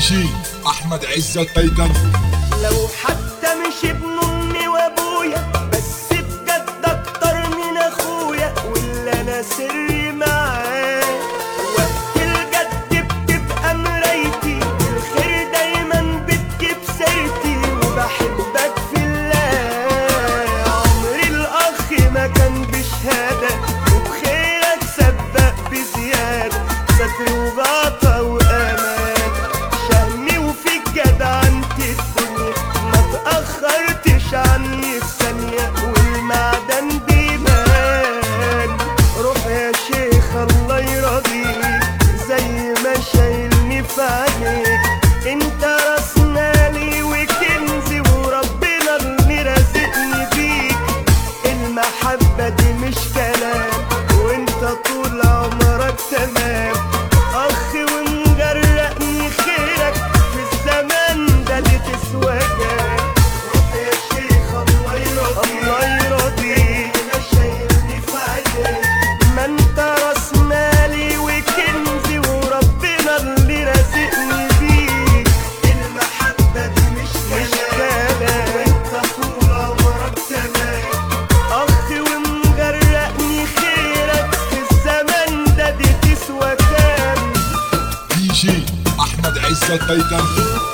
جي احمد عزت تايتن لو حتى مش ابن امي وابويا بس بجد اكتر من اخويا واللي انا سري معاه وقت الجد بتبقى مرايتي الخير دايما بتجيب سيرتي وبحبك في الله عمري الاخ ما كان بشهاده وبخيرك سبق بزياده ستر وغطا وامان شهمي وفيك جدعنت الدنيا ما تأخرتش عني في ثانية والمعدن بيبان روح يا شيخ الله يرضيك زي ما شايلني في عينيك انت راس مالي وكنزي وربنا اللي رازقني بيك المحبة دي مش كلام وانت طول عمرك تمام اخ ومغرقني خيرك في الزمان ده اللي تسوى جاك روح يا شيخ الله يرضيك الله يرضيك ما شايلني في عينيك ما انت راس مالي وكنزي وربنا اللي رازقني بيك المحبة دي مش كلام وانت طول عمرك تمام اخ ومغرقني خيرك في الزمن ده دي تسوى كام دي جي احمد عزت تايتن